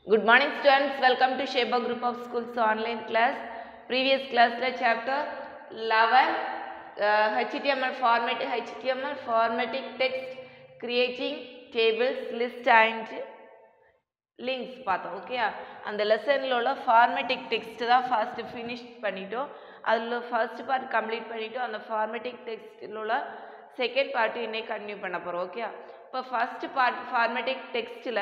Good morning students, welcome to Sheba Group of Schools online class. Previous class la chapter 11 uh, HTML format HTML formatting text creating tables list and links பார்த்தோம் okay அந்த லெசனில் உள்ள formatting text தான் first finish பண்ணிட்டோம் அதில் first part complete பண்ணிட்டோம் அந்த ஃபார்மேட்டிக் டெக்ஸ்டில் உள்ள செகண்ட் பார்ட்டு இன்னைக்கு கண்டினியூ பண்ண போகிறோம் ஓகே இப்போ ஃபர்ஸ்ட் பார்ட் ஃபார்மேட்டிக் டெக்ஸ்ட்டில்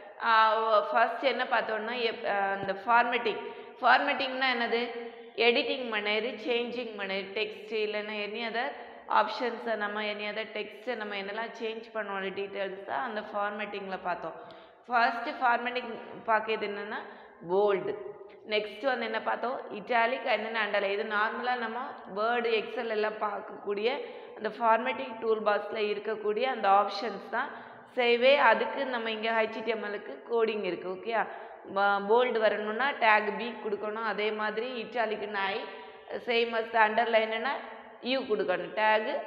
ஃபர்ஸ்ட் என்ன பார்த்தோம்னா எப் அந்த ஃபார்மேட்டிங் ஃபார்மேட்டிங்னா என்னது எடிட்டிங் பண்ணது சேஞ்சிங் பண்ணது டெக்ஸ்ட் இல்லைன்னா எனி அதர் ஆப்ஷன்ஸை நம்ம எனி அதர் டெக்ஸ்ட்டை நம்ம என்னெல்லாம் சேஞ்ச் பண்ணுவோம் டீட்டெயில்ஸ் தான் அந்த ஃபார்மேட்டிங்கில் பார்த்தோம் ஃபர்ஸ்ட் ஃபார்மேட்டிங் பார்க்கறது என்னென்னா போல்டு நெக்ஸ்ட் வந்து என்ன பார்த்தோம் இட்டாலிக் என்னென்ன அண்டலை இது நார்மலாக நம்ம வேர்டு எக்ஸல் எல்லாம் பார்க்கக்கூடிய அந்த ஃபார்மேட்டிங் டூல் பாக்ஸில் இருக்கக்கூடிய அந்த ஆப்ஷன்ஸ் தான் சேவே அதுக்கு நம்ம இங்கே ஹெச்டிஎம்எலுக்கு கோடிங் இருக்குது ஓகே போல்டு வரணும்னா டேக் பி கொடுக்கணும் அதே மாதிரி இட்டாலிக்கு நாய் சேம் அஸ் அண்டர்லைன்னா யூ கொடுக்கணும் டேகு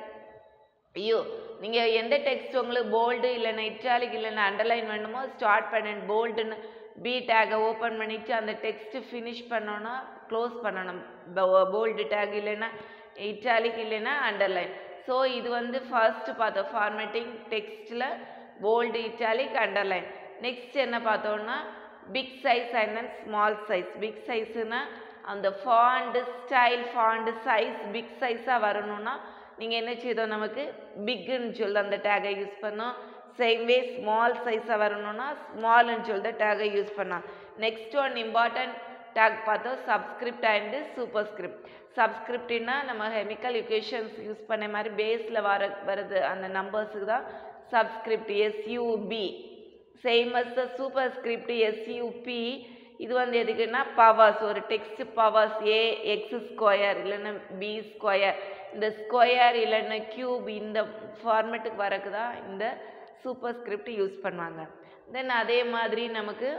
ஐயோ நீங்கள் எந்த டெக்ஸ்ட் உங்களுக்கு போல்டு இல்லைன்னா இட்டாலிக் இல்லைன்னா அண்டர்லைன் வேணுமோ ஸ்டார்ட் பண்ண போல்டுன்னு பி டேகை ஓப்பன் பண்ணிவிட்டு அந்த டெக்ஸ்ட்டு ஃபினிஷ் பண்ணோன்னா க்ளோஸ் பண்ணணும் போல்டு டேக் இல்லைன்னா இட்டாலிக் இல்லைன்னா அண்டர்லைன் ஸோ இது வந்து ஃபர்ஸ்ட் பார்த்தோம் ஃபார்மேட்டிங் டெக்ஸ்ட்டில் போல்டு இட்டாலிக் அண்டர்லைன் நெக்ஸ்ட் என்ன பார்த்தோம்னா big size and then small size big சைஸுனா அந்த font style font size big சைஸாக வரணும்னா நீங்கள் என்ன செய்தோம் நமக்கு பிக்குன்னு சொல்லி அந்த டேகை யூஸ் பண்ணோம் சேம் வே ஸ்மால் சைஸாக வரணும்னா ஸ்மால்னு சொல்லி டேகை யூஸ் பண்ணோம் நெக்ஸ்ட் ஒன் இம்பார்ட்டன்ட் டேக் பார்த்தோம் சப்ஸ்கிரிப்ட் அண்டு சூப்பர் ஸ்கிரிப்ட் சப்ஸ்கிரிப்ட்னா நம்ம கெமிக்கல் யுகேஷன்ஸ் யூஸ் பண்ண மாதிரி பேஸில் வர வருது அந்த நம்பர்ஸுக்கு தான் subscript SUB same as the superscript SUB இது வந்து எதுக்குன்னா பவர்ஸ் ஒரு text powers A X square இல்லைன்னா பி ஸ்கொயர் இந்த ஸ்கொயர் இல்லைன்னா க்யூப் இந்த ஃபார்மேட்டுக்கு வரக்கு தான் இந்த சூப்பர் ஸ்கிரிப்ட் யூஸ் பண்ணுவாங்க தென் அதே மாதிரி நமக்கு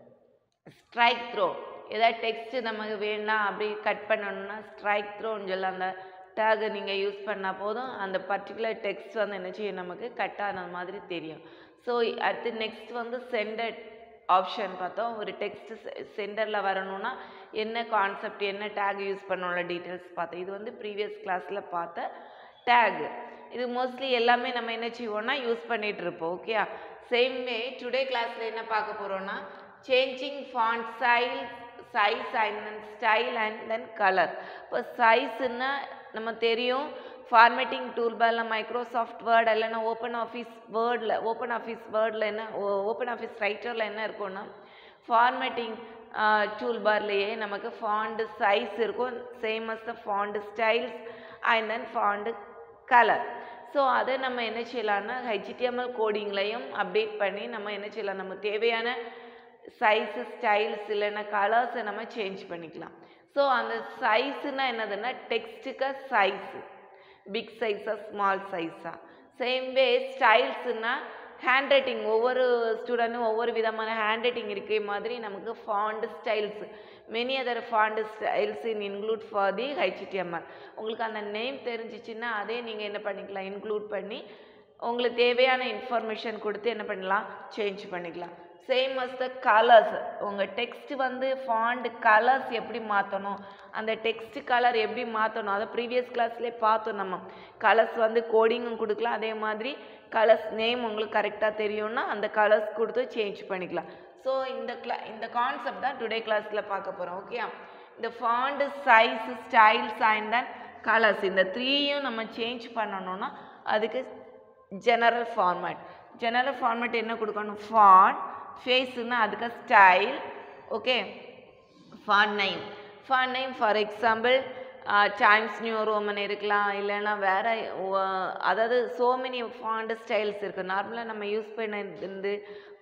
ஸ்ட்ரைக் த்ரோ ஏதாவது டெக்ஸ்ட்டு நமக்கு வேணாம் அப்படி கட் பண்ணணும்னா ஸ்ட்ரைக் த்ரோன்னு சொல்லி அந்த டேகை நீங்கள் யூஸ் பண்ணால் போதும் அந்த பர்டிகுலர் டெக்ஸ்ட் வந்து என்ன செய்யும் நமக்கு கட் ஆன மாதிரி தெரியும் ஸோ அடுத்து நெக்ஸ்ட் வந்து சென்டர் ஆப்ஷன் பார்த்தோம் ஒரு டெக்ஸ்ட் சென்டரில் வரணும்னா என்ன கான்செப்ட் என்ன டேக் யூஸ் பண்ணோம்ல டீட்டெயில்ஸ் பார்த்தோம் இது வந்து ப்ரீவியஸ் கிளாஸில் பார்த்த டேக் இது மோஸ்ட்லி எல்லாமே நம்ம என்ன செய்வோம்னா யூஸ் பண்ணிகிட்டு இருப்போம் ஓகே சேம் வே டுடே கிளாஸில் என்ன பார்க்க போகிறோன்னா changing font style size and then style and then colour இப்போ சைஸுன்னா நம்ம தெரியும் ஃபார்மேட்டிங் டூல் பாரில் மைக்ரோசாஃப்ட் வேர்ட் இல்லைன்னா ஓப்பன் ஆஃபீஸ் வேர்டில் ஓப்பன் ஆஃபீஸ் வேர்டில் என்ன ஓப்பன் ஆஃபீஸ் ரைட்டரில் என்ன இருக்கும்னா ஃபார்மேட்டிங் டூல் பார்லேயே நமக்கு ஃபாண்டு சைஸ் இருக்கும் same as the font styles and then font colour so அதை நம்ம என்ன செய்யலாம்னா ஹெச்டிஎம்எல் கோடிங்லையும் அப்டேட் பண்ணி நம்ம என்ன செய்யலாம் நம்ம தேவையான சைஸு ஸ்டைல்ஸ் இல்லைன்னா கலர்ஸை நம்ம சேஞ்ச் பண்ணிக்கலாம் ஸோ அந்த சைஸுனா என்னதுன்னா டெக்ஸ்ட்டுக்கு சைஸு பிக் சைஸா ஸ்மால் சைஸா சேம் வே ஸ்டைல்ஸுன்னா ஹேண்ட் ரைட்டிங் ஒவ்வொரு ஸ்டூடெண்ட்டும் ஒவ்வொரு விதமான ஹேண்ட் ரைட்டிங் இருக்கிற மாதிரி நமக்கு font styles many other font styles in include for the HTML உங்களுக்கு அந்த நேம் தெரிஞ்சிச்சின்னா அதே நீங்கள் என்ன பண்ணிக்கலாம் இன்க்ளூட் பண்ணி உங்களுக்கு தேவையான இன்ஃபர்மேஷன் கொடுத்து என்ன பண்ணலாம் சேஞ்ச் பண்ணிக்கலாம் சேம் அஸ் த கலர்ஸ் உங்கள் டெக்ஸ்ட் வந்து ஃபாண்ட் கலர்ஸ் எப்படி மாற்றணும் அந்த டெக்ஸ்ட் கலர் எப்படி மாற்றணும் அதை ப்ரீவியஸ் கிளாஸ்லேயே பார்த்தோம் நம்ம கலர்ஸ் வந்து கோடிங்கும் கொடுக்கலாம் அதே மாதிரி கலர்ஸ் நேம் உங்களுக்கு கரெக்டாக தெரியும்னா அந்த கலர்ஸ் கொடுத்து சேஞ்ச் பண்ணிக்கலாம் ஸோ இந்த கிளா இந்த கான்செப்ட் தான் டுடே கிளாஸில் பார்க்க போகிறோம் ஓகே இந்த font size styles and then colours இந்த த்ரீயும் நம்ம சேஞ்ச் பண்ணணும்னா அதுக்கு ஜெனரல் ஃபார்மேட் ஜெனரல் ஃபார்மேட் என்ன கொடுக்கணும் ஃபாண்ட் ஃபேஸுன்னா அதுக்கு style okay font name font name for example Times New Roman இருக்கலாம் இல்லைன்னா வேறு அதாவது ஸோ மெனி ஃபாண்ட் ஸ்டைல்ஸ் இருக்குது நார்மலாக நம்ம யூஸ் பண்ணது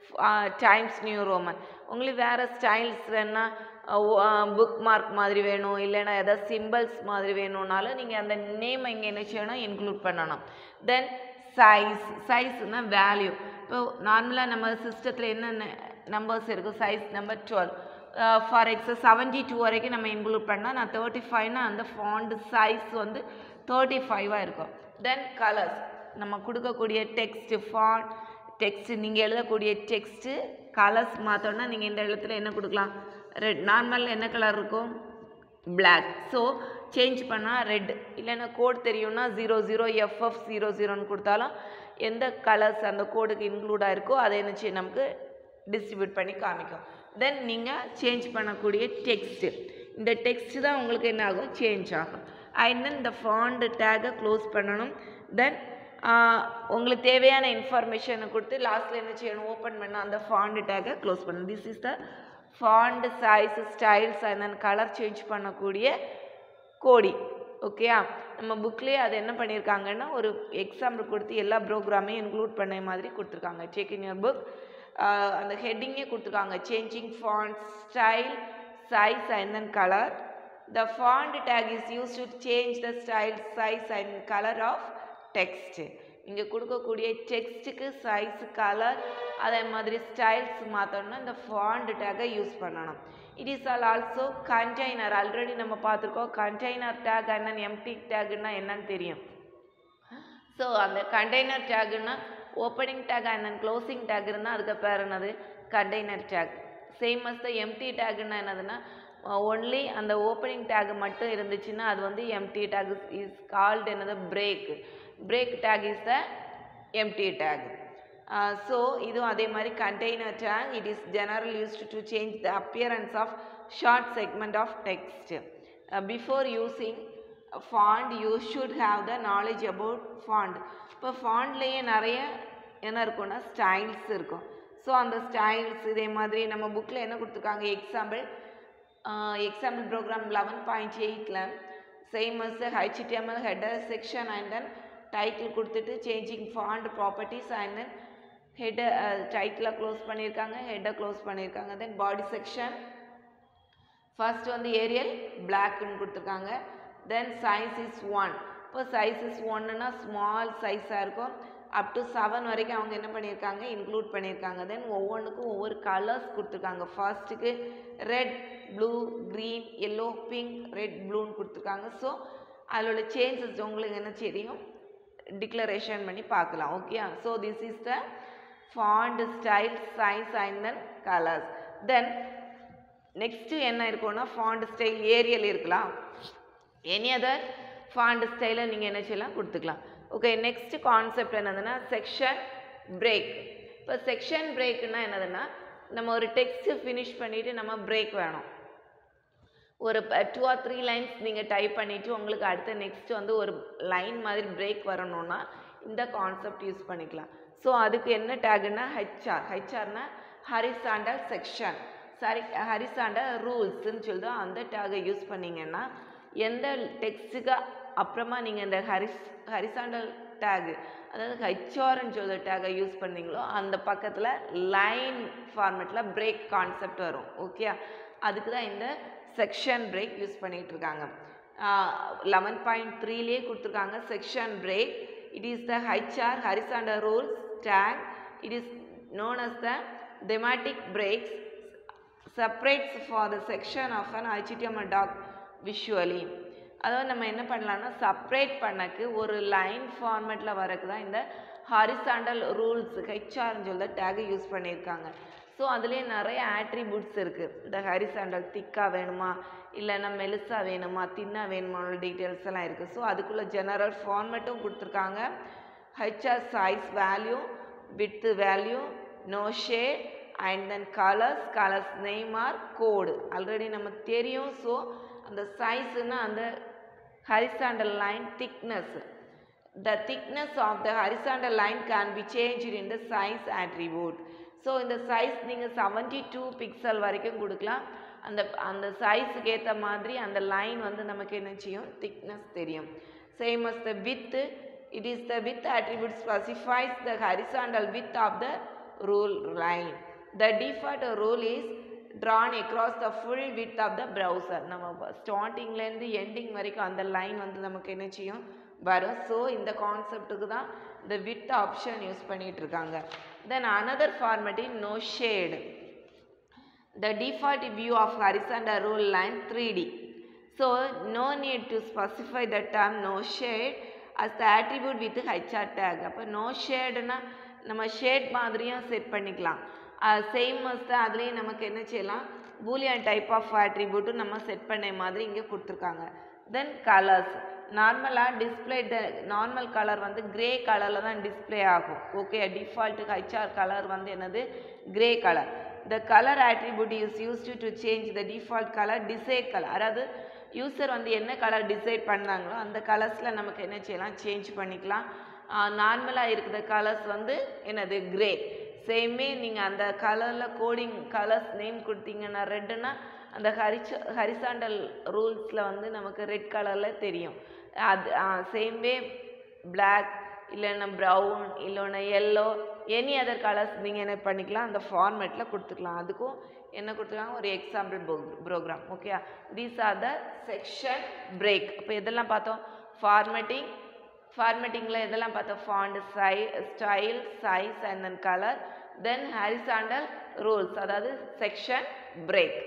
டைம்ஸ் நியூ ரோமன் உங்களுக்கு வேறு ஸ்டைல்ஸ் வேணால் புக் மார்க் மாதிரி வேணும் இல்லைன்னா எதாவது சிம்பிள்ஸ் மாதிரி வேணும்னாலும் நீங்கள் அந்த நேம் இங்கே என்ன செய்யணும் இன்க்ளூட் பண்ணணும் தென் சைஸ் சைஸ்னால் வேல்யூ இப்போ நார்மலாக நம்ம சிஸ்டத்தில் என்னென்ன நம்பர்ஸ் இருக்குது size number twelve for example seventy two வரைக்கும் நம்ம இன்க்ளூட் பண்ணால் நான் தேர்ட்டி ஃபைவ்னா அந்த ஃபாண்ட் சைஸ் வந்து தேர்ட்டி ஃபைவாக இருக்கும் தென் கலர்ஸ் நம்ம கொடுக்கக்கூடிய டெக்ஸ்ட்டு ஃபாண்ட் டெக்ஸ்ட் நீங்கள் எழுதக்கூடிய டெக்ஸ்ட்டு கலர்ஸ் மாற்றோன்னா நீங்கள் இந்த இடத்துல என்ன கொடுக்கலாம் ரெட் நார்மல் என்ன கலர் இருக்கும் பிளாக் ஸோ சேஞ்ச் பண்ணால் ரெட் இல்லைன்னா கோட் தெரியும்னா ஜீரோ ஜீரோ எஃப்எஃப் ஜீரோ ஜீரோன்னு கொடுத்தாலும் எந்த கலர்ஸ் அந்த கோடுக்கு இன்க்ளூட் ஆயிருக்கோ அதை என்ன செய்யும் நமக்கு டிஸ்ட்ரிபியூட் பண்ணி காமிக்கும் தென் நீங்கள் சேஞ்ச் பண்ணக்கூடிய டெக்ஸ்ட்டு இந்த டெக்ஸ்ட் தான் உங்களுக்கு என்ன ஆகும் சேஞ்ச் ஆகும் அண்ட் தென் இந்த ஃபாண்ட் டேகை க்ளோஸ் பண்ணணும் தென் உங்களுக்கு தேவையான இன்ஃபர்மேஷனை கொடுத்து லாஸ்ட்டில் என்ன செய்யணும் ஓப்பன் பண்ண அந்த ஃபாண்ட் டேகை க்ளோஸ் பண்ணணும் this is the font size styles and then colour change பண்ணக்கூடிய கோடி ஓகேயா நம்ம புக்லேயே அது என்ன பண்ணியிருக்காங்கன்னா ஒரு எக்ஸாம்பிள் கொடுத்து எல்லா ப்ரோக்ராமையும் இன்க்ளூட் பண்ண மாதிரி கொடுத்துருக்காங்க செக் இன் யுவர் புக் அந்த ஹெட்டிங்கே கொடுத்துருக்காங்க changing font style size and then colour the font tag is use to change the style size and colour of text இங்கே கொடுக்கக்கூடிய டெக்ஸ்ட்டுக்கு சைஸ் கலர் அதே மாதிரி ஸ்டைல்ஸ் மாற்றணும்னா இந்த ஃபாண்ட் டேக்கை யூஸ் பண்ணணும் it is all also container already நம்ம பார்த்துருக்கோம் கண்டெய்னர் டேக் அண்ட் எம்டி டேக்னா என்னன்னு தெரியும் ஸோ அந்த கண்டெய்னர் டேக்குன்னா opening tag and then closing tag இருந்தால் அதுக்கு பேர் என்னது container tag same as the empty டேக்னா என்னதுன்னா ஒன்லி அந்த ஓப்பனிங் டேக் மட்டும் இருந்துச்சுன்னா அது வந்து எம்டி டேக் இஸ் கால்டு என்னது break break tag is the empty tag so இதுவும் அதே மாதிரி container take it is general used to change the appearance of short segment of text before using font you should have the knowledge about font இப்போ ஃபாண்ட்லேயே நிறைய என்ன இருக்கும்னா styles இருக்கும் so அந்த ஸ்டைல்ஸ் இதே மாதிரி நம்ம புக்கில் என்ன கொடுத்துருக்காங்க example example program eleven point எயிட்டில் same as HTML header section and then title கொடுத்துட்டு changing font properties and then ஹெட்டை டைட்டில் க்ளோஸ் பண்ணியிருக்காங்க ஹெட்டை க்ளோஸ் பண்ணியிருக்காங்க தென் பாடி செக்ஷன் ஃபர்ஸ்ட் வந்து ஏரியல் பிளாக்னு கொடுத்துருக்காங்க தென் சைஸ் இஸ் ஒன் இப்போ சைஸ் இஸ் ஒன்னுனா ஸ்மால் சைஸாக இருக்கும் அப் டு செவன் வரைக்கும் அவங்க என்ன பண்ணியிருக்காங்க இன்க்ளூட் பண்ணியிருக்காங்க தென் ஒவ்வொன்றுக்கும் ஒவ்வொரு கலர்ஸ் கொடுத்துருக்காங்க ஃபர்ஸ்ட்டுக்கு red blue green yellow pink red ப்ளூன்னு கொடுத்துருக்காங்க ஸோ அதோட சேஞ்சஸ் உங்களுக்கு என்ன தெரியும் டிக்ளரேஷன் பண்ணி பார்க்கலாம் okay so this is the font style size and then colours then next என்ன இருக்கும்னா ஃபாண்ட் ஸ்டைல் ஏரியல் இருக்கலாம் எனி அதர் ஃபாண்ட் ஸ்டைலை நீங்கள் என்ன செய்யலாம் கொடுத்துக்கலாம் ஓகே நெக்ஸ்ட் கான்செப்ட் என்னதுன்னா செக்ஷன் பிரேக் இப்போ செக்ஷன் பிரேக்குன்னா என்னதுன்னா நம்ம ஒரு டெக்ஸ்ட்டு ஃபினிஷ் பண்ணிவிட்டு நம்ம பிரேக் வேணும் ஒரு டூ ஆர் த்ரீ லைன்ஸ் நீங்கள் டைப் பண்ணிவிட்டு உங்களுக்கு அடுத்த நெக்ஸ்ட் வந்து ஒரு லைன் மாதிரி பிரேக் வரணும்னா இந்த கான்செப்ட் யூஸ் பண்ணிக்கலாம் ஸோ அதுக்கு என்ன டேகுன்னா ஹெச்ஆர் ஹெச்ஆர்னா ஹரிசாண்டல் செக்ஷன் சாரி ஹரிசாண்டல் ரூல்ஸ்ன்னு சொல்லுதோ அந்த டேகை யூஸ் பண்ணிங்கன்னா எந்த டெக்ஸ்ட்டுக்கு அப்புறமா நீங்கள் இந்த ஹரிஸ் ஹரிசாண்டல் டேகு அதாவது ஹெச்ஆர்னு சொல்கிற டேகை யூஸ் பண்ணீங்களோ அந்த பக்கத்தில் லைன் ஃபார்மேட்டில் பிரேக் கான்செப்ட் வரும் ஓகே அதுக்கு தான் இந்த செக்ஷன் பிரேக் யூஸ் பண்ணிகிட்டு இருக்காங்க லெவன் பாயிண்ட் த்ரீலேயே கொடுத்துருக்காங்க section break it is the HR horizontal rules tag it is known as the thematic breaks separates for the section of an HTML doc visually அதாவது நம்ம என்ன பண்ணலாம்னா செப்பரேட் பண்ணக்கு ஒரு line ஃபார்மேட்டில் வரக்கு தான் இந்த ஹாரிசாண்டல் ரூல்ஸ் ஹெச்ஆர்னு சொல்லி டேகை யூஸ் பண்ணியிருக்காங்க ஸோ அதுலேயே நிறைய ஆட்ரிபியூட்ஸ் இருக்குது இந்த ஹாரிசாண்டல் திக்காக வேணுமா இல்லைன்னா மெலிசா வேணுமா தின்னா வேணுமா டீட்டெயில்ஸ் எல்லாம் இருக்குது ஸோ அதுக்குள்ளே ஜெனரல் ஃபார்மேட்டும் கொடுத்துருக்காங்க HR size value with value no shade and then colours colours name or code already நம்ம தெரியும் ஸோ அந்த சைஸ்னா அந்த horizontal line thickness the thickness of the horizontal line can be changed in the size attribute so இந்த size நீங்கள் seventy two pixel வரைக்கும் கொடுக்கலாம் அந்த அந்த சைஸுக்கு ஏற்ற மாதிரி அந்த லைன் வந்து நமக்கு என்ன செய்யும் திக்னஸ் தெரியும் same as the width it is the width attribute specifies the horizontal width of the rule line the default rule is drawn across the full width of the browser நம்ம ஸ்டார்டிங்லேருந்து ending வரைக்கும் அந்த line வந்து நமக்கு என்ன செய்யும் வரும் so இந்த கான்செப்ட்டுக்கு தான் இந்த வித் ஆப்ஷன் யூஸ் பண்ணிட்டு இருக்காங்க தென் another format in no shade the default view of horizontal rule line 3D so no need to specify the term no shade as the attribute with HR tag அப்போ no shadeனா நம்ம shade மாதிரியும் set பண்ணிக்கலாம் same தான் அதுலேயும் நமக்கு என்ன செய்யலாம் Boolean type of ஆட்ரிபியூட்டும் நம்ம செட் பண்ண மாதிரி இங்கே கொடுத்துருக்காங்க தென் கலர்ஸ் நார்மலாக டிஸ்பிளே த நார்மல் கலர் வந்து கிரே கலரில் தான் டிஸ்பிளே ஆகும் ஓகே டிஃபால்ட்டு ஹெச்ஆர் கலர் வந்து என்னது grey colour the colour attribute is used to change the default colour decide colour அதாவது யூசர் வந்து என்ன கலர் டிசைட் பண்ணாங்களோ அந்த கலர்ஸில் நமக்கு என்ன செய்யலாம் சேஞ்ச் பண்ணிக்கலாம் நார்மலாக இருக்கிற கலர்ஸ் வந்து என்னது கிரே சேமே நீங்கள் அந்த கலரில் கோடிங் கலர்ஸ் நேம் கொடுத்தீங்கன்னா ரெட்டுன்னா அந்த ஹரிச்ச ஹரிசாண்டல் ரூல்ஸில் வந்து நமக்கு ரெட் கலரில் தெரியும் அது சேம் வே பிளாக் இல்லைன்னா ப்ரௌன் இல்லைன்னா எல்லோ எனி அதர் கலர்ஸ் நீங்கள் என்ன பண்ணிக்கலாம் அந்த ஃபார்மேட்டில் கொடுத்துக்கலாம் அதுக்கும் என்ன கொடுத்துருக்காங்க ஒரு example program okay these are the section break இப்போ எதெல்லாம் பார்த்தோம் ஃபார்மேட்டிங் ஃபார்மேட்டிங்கில் எதெல்லாம் பார்த்தோம் ஃபாண்ட் சை style size and then colour then horizontal rules அதாவது section break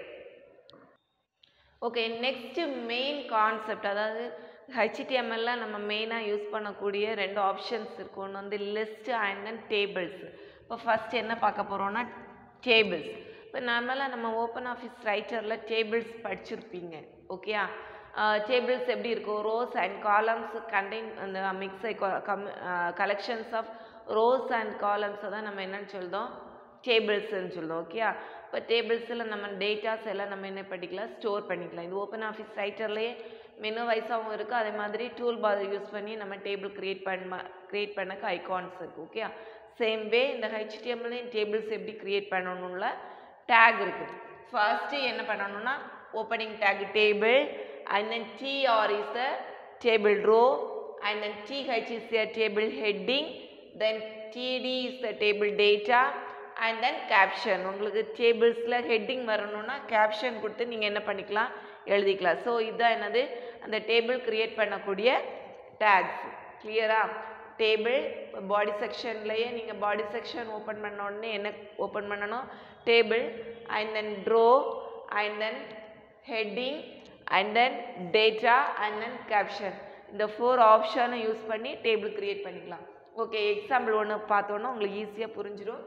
okay next main concept அதாவது ஹெச்டிஎம்எல்ல நம்ம மெயினாக யூஸ் பண்ணக்கூடிய ரெண்டு ஆப்ஷன்ஸ் இருக்கும் ஒன்று வந்து லிஸ்ட்டு அண்ட் தென் டேபிள்ஸ் இப்போ ஃபஸ்ட் என்ன பார்க்க போகிறோம்னா டேபிள்ஸ் இப்போ நார்மலாக நம்ம ஓப்பன் ஆஃபீஸ் ரைட்டரில் டேபிள்ஸ் படிச்சிருப்பீங்க ஓகேயா டேபிள்ஸ் எப்படி இருக்கும் ரோஸ் அண்ட் காலம்ஸ் கண்டெயின் அந்த mix cum collections of rows and காலம்ஸை தான் நம்ம என்னன்னு சொல்லுதோம் டேபிள்ஸ்ன்னு சொல்லுவோம் ஓகேயா இப்போ டேபிள்ஸில் நம்ம டேட்டாஸ் எல்லாம் நம்ம என்ன பண்ணிக்கலாம் ஸ்டோர் பண்ணிக்கலாம் இது ஓப்பன் ஆஃபீஸ் ரைட்டர்லேயே மெனு வைஸாகவும் இருக்குது அதே மாதிரி டூல் பார் யூஸ் பண்ணி நம்ம டேபிள் க்ரியேட் பண்ண க்ரியேட் பண்ணக்கு ஐகான்ஸ் இருக்குது ஓகே சேம் வே இந்த ஹெச்டிஎம்லையும் டேபிள்ஸ் எப்படி க்ரியேட் பண்ணணும்ல டேக் இருக்குது ஃபர்ஸ்ட்டு என்ன பண்ணணும்னா opening tag table and then TR is the table row and then TH is the table heading then TD is the table data and then caption உங்களுக்கு டேபிள்ஸில் heading வரணும்னா caption கொடுத்து நீங்கள் என்ன பண்ணிக்கலாம் எழுதிக்கலாம் ஸோ இதுதான் என்னது அந்த டேபிள் க்ரியேட் பண்ணக்கூடிய டேக்ஸ் கிளியரா டேபிள் பாடி செக்ஷன்லேயே நீங்கள் பாடி செக்ஷன் ஓப்பன் பண்ண உடனே என்ன ஓப்பன் பண்ணணும் table and then row and then heading and then data and then caption இந்த ஃபோர் ஆப்ஷனை யூஸ் பண்ணி டேபிள் க்ரியேட் பண்ணிக்கலாம் ஓகே எக்ஸாம்பிள் ஒன்று பார்த்தோன்னா உங்களுக்கு ஈஸியாக புரிஞ்சிடும்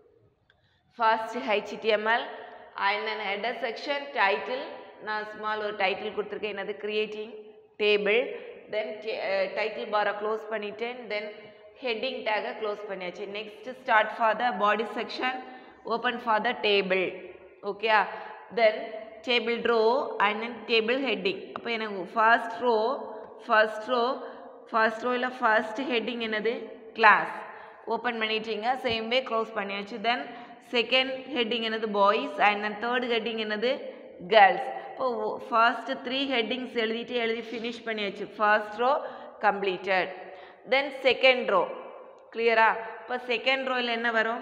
first HTML and then header section title நான் ஸ்மால் ஒரு டைட்டில் கொடுத்துருக்கேன் என்னது கிரியேட்டிங் டேபிள் தென் டைட்டில் பாரை க்ளோஸ் பண்ணிட்டேன் தென் ஹெட்டிங் டேகை க்ளோஸ் பண்ணியாச்சு next start for the body section open for the table okay then table row and then table heading அப்போ எனக்கு first row first row first ரோவில் first heading என்னது class open பண்ணிட்டீங்க same way close பண்ணியாச்சு then second heading என்னது boys and then third heading என்னது girls இப்போ first three headings எழுதிட்டு எழுதி ஃபினிஷ் பண்ணியாச்சு first row completed then second row கிளியரா இப்போ செகண்ட் ரோவில் என்ன வரும்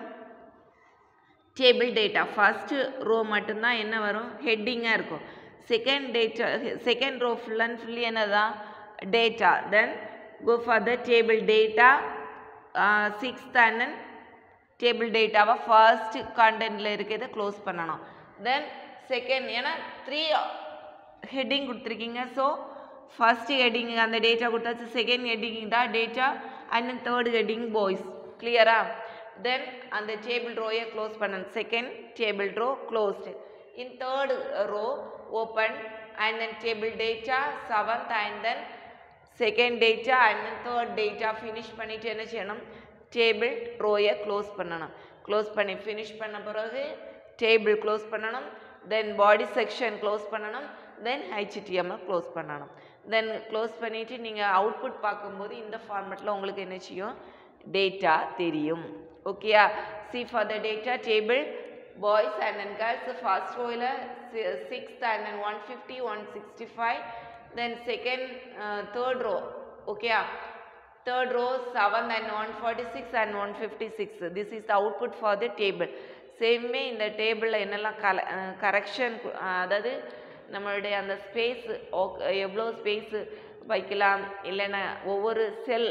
டேபிள் டேட்டா ஃபர்ஸ்ட் ரோ மட்டும்தான் என்ன வரும் ஹெட்டிங்காக இருக்கும் second data second row full and fully என்னதான் data then go for the table data sixth and then table டேட்டாவை ஃபர்ஸ்ட் கான்டென்ட்டில் இருக்கிறத க்ளோஸ் பண்ணணும் தென் செகண்ட் ஏன்னா த்ரீ ஹெட்டிங் கொடுத்துருக்கீங்க ஸோ ஃபர்ஸ்ட் ஹெட்டிங் அந்த டேட்டா கொடுத்தாச்சு செகண்ட் ஹெட்டிங் தான் data and then third heading boys கிளியரா தென் அந்த டேபிள் ரோயை க்ளோஸ் பண்ணணும் second table row closed in third row open and then table data seventh and then second data and then third data finish பண்ணிவிட்டு என்ன செய்யணும் table ரோயை close பண்ணணும் close பண்ணி ஃபினிஷ் பண்ண பிறகு டேபிள் க்ளோஸ் பண்ணணும் தென் பாடி செக்ஷன் க்ளோஸ் பண்ணணும் தென் ஹெச்டிஎம்எல் க்ளோஸ் பண்ணணும் தென் க்ளோஸ் பண்ணிவிட்டு நீங்கள் அவுட்புட் பார்க்கும்போது இந்த ஃபார்மேட்டில் உங்களுக்கு என்ன செய்யும் டேட்டா தெரியும் ஓகேயா see for the data table boys and then girls first ரோவில் sixth and then one fifty one sixty five then second third row ஓகேயா third row 7 and 146 and 156 this is the output for the table சேமே இந்த டேபிளில் என்னெல்லாம் கல correction அதாவது நம்மளுடைய அந்த ஸ்பேஸ் எவ்வளோ ஸ்பேஸு வைக்கலாம் இல்லைன்னா ஒவ்வொரு செல்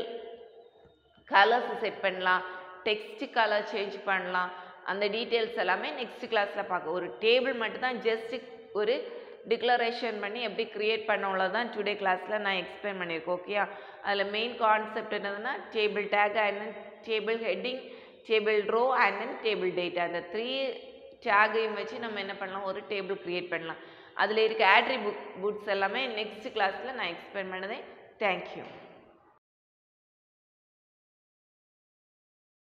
கலர்ஸ் செட் பண்ணலாம் டெக்ஸ்ட் கலர் சேஞ்ச் பண்ணலாம் அந்த டீட்டெயில்ஸ் எல்லாமே நெக்ஸ்ட் கிளாஸில் பார்க்க ஒரு டேபிள் மட்டும்தான் ஜஸ்ட் ஒரு டிக்ளரேஷன் பண்ணி எப்படி க்ரியேட் பண்ண தான் டுடே கிளாஸில் நான் எக்ஸ்பிளைன் பண்ணியிருக்கேன் ஓகேயா அதில் மெயின் கான்செப்ட் என்னதுன்னா table tag and table heading table row and then table data அந்த த்ரீ டேகையும் வச்சு நம்ம என்ன பண்ணலாம் ஒரு டேபிள் க்ரியேட் பண்ணலாம் அதில் இருக்க ஆட்ரி புக் புட்ஸ் எல்லாமே நெக்ஸ்ட் கிளாஸில் நான் எக்ஸ்பிளைன் பண்ணதே தேங்க்யூ